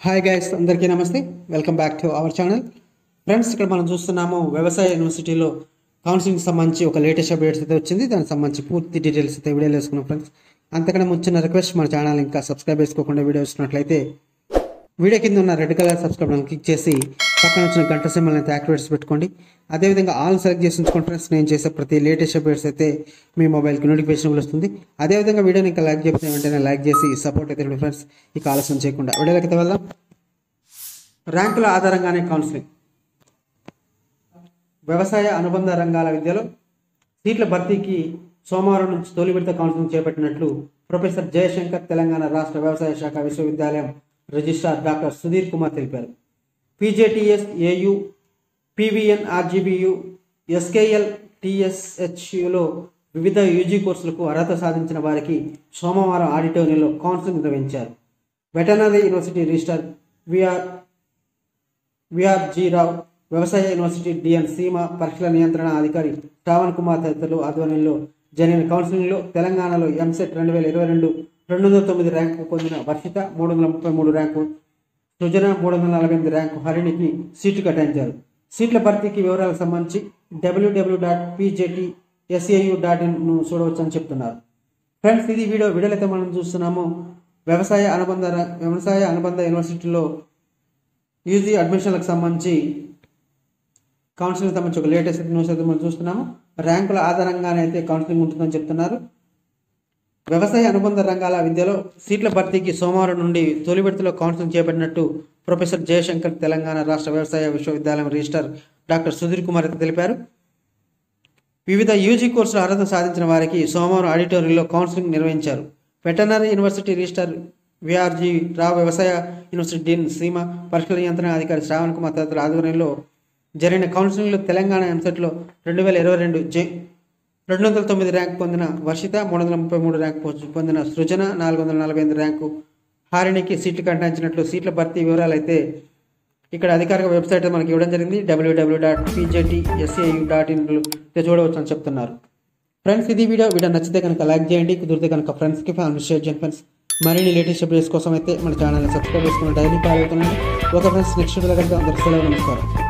hi guys అందరికీ నమస్తే welcome back to our channel friends ఇక్కడ మనం చూస్తున్నాము వ్యవసాయ యూనివర్సిటీలో కౌన్సిలింగ్ సంబంధించి ఒక లేటెస్ట్ అప్డేట్స్ అయితే వచ్చింది దానికి సంబంధించి పూర్తి డీటెయిల్స్ అయితే వీడియోలో వేసుకున్నాం ఫ్రెండ్స్ అంతకన్నా ముంచిన రిక్వెస్ట్ మన ఛానల్ ఇంకా సబ్స్క్రైబ్ చేసుకోకుండా వీడియో ఇస్తున్నట్లయితే వీడియో కింద ఉన్న red colour subscribe button click చేసి పక్కన వచ్చిన గంట సింబల్ అయితే యాక్టివేట్స్ పెట్టుకోండి అదేవిధంగా ఆల్ సెలెక్ట్ చేసి ఉంచుకోండి ఫ్రెండ్స్ నేను చేసే ప్రతి లేటెస్ట్ అప్డేట్స్ అయితే మీ మొబైల్కి నోటిఫికేషన్ వస్తుంది అదేవిధంగా వీడియోని ఇంకా లైక్ చెప్తే వెంటనే లైక్ చేసి సపోర్ట్ అయితే ఇవ్వండి ఫ్రెండ్స్ ఇక ఆలస్యం చేయకుండా వీడియోలోకి అయితే వెళ్దాం ర్యాంకుల ఆధారంగానే కౌన్సిలింగ్ వ్యవసాయ అనుబంధ రంగాల విద్యలో సీట్ల భర్తీకి సోమవారం నుంచి తొలి విడత కౌన్సిలింగ్ చేపట్టినట్లు ప్రొఫెసర్ జయశంకర్ తెలంగాణ రాష్ట్ర వ్యవసాయ శాఖ విశ్వవిద్యాలయం రిజిస్ట్రార్ డాక్టర్ సుధీర్ కుమార్ తెలిపారు PJTS AU PVN RGBU SKL టీఎస్హెచ్యులో వివిధ యూజీ కోర్సులకు అర్హత సాధించిన వారికి సోమవారం ఆడిటోరియంలో కౌన్సిలింగ్ నిర్వహించారు veterinary university registrar VR VRG Rao వ్యవసాయ యూనివర్సిటీ డిఎన్ సీమ పరీక్షల నియంత్రణ అధికారి శ్రావణ్ కుమార్ తదితరులు ఆధ్వర్యంలో జరిగిన కౌన్సిలింగ్లో తెలంగాణలో ఎంసెట్ రెండు వేల ఇరవై రెండు రెండు వందల తొమ్మిది ర్యాంకు పొందిన వర్షిత మూడు వందల ముప్పై మూడు ర్యాంకు సృజన మూడు వందల నలభై ఎనిమిది ర్యాంకు హరిణికి సీటు కేటాయించారు సీట్ల భర్తీకి వివరాలకు సంబంధించి WW dot PJT SAU dot in చూడవచ్చని చెప్తున్నారు ఫ్రెండ్స్ ఇది వీడియో వీడియోలో అయితే మనం చూస్తున్నాము వ్యవసాయ అనుబంధ ర- వ్యవసాయ అనుబంధ యూనివర్సిటీలో యూజీ అడ్మిషన్లకు సంబంధించి కౌన్సిలింగ్ సంబంధించి ఒక లేటెస్ట్ న్యూస్ అయితే మనం చూస్తున్నాము ర్యాంకుల ఆధారంగానే అయితే కౌన్సిలింగ్ ఉంటుందని చెప్తున్నారు వ్యవసాయ అనుబంధ రంగాల విద్యలో సీట్ల భర్తీకి సోమవారం నుండి తొలి విడతలో కౌన్సిలింగ్ చేపట్టినట్టు ప్రొఫెసర్ జయశంకర్ తెలంగాణ రాష్ట్ర వ్యవసాయ విశ్వవిద్యాలయం రిజిస్టర్ డాక్టర్ సుధీర్ కుమార్ అయితే తెలిపారు వివిధ యూజీ కోర్సుల అర్హత సాధించిన వారికి సోమవారం ఆడిటోరియంలో కౌన్సిలింగ్ నిర్వహించారు veterinary university register VRG Rao వ్యవసాయ యూనివర్సిటీ డీన్ సీమ పరీక్షల నియంత్రణ అధికారి శ్రావణ్ కుమార్ తదితరుల ఆధ్వర్యంలో జరిగిన కౌన్సిలింగ్లో తెలంగాణ ఎంసెట్లో రెండు వేల ఇరవై రెండు జే రెండు వందల తొమ్మిది ర్యాంక్ పొందిన వర్షిత మూడు వందల ముప్పై మూడు ర్యాంక్ పొ- పొందిన సృజన నాలుగు వందల నలభై ఎనిమిది ర్యాంకు హారిణికి సీట్లు కేటాయించినట్లు సీట్ల భర్తీ వివరాలు అయితే ఇక్కడ అధికారిక వెబ్సైట్ మనకి ఇవ్వడం జరిగింది WW dot PJT SAU dot in చూడవచ్చు అని చెప్తున్నారు ఫ్రెండ్స్ ఇది వీడియో వీడియో నచ్చితే కనుక లైక్ చేయండి కుదిరితే కనుక ఫ్రెండ్స్కి ఫ్యామిలీ షేర్ చేయండి ఫ్రెండ్స్ మరిన్ని లేటెస్ట్ అప్డేట్స్ కోసం అయితే మన ఛానల్ని సబ్స్క్రైబ్ చేసుకుని డైలీ ఫాలో అవుతున్నాను ఓకే ఫ్రెండ్స్ నెక్స్ట్ వీడియో కనుక అందరికి సెలవు నమస్కారం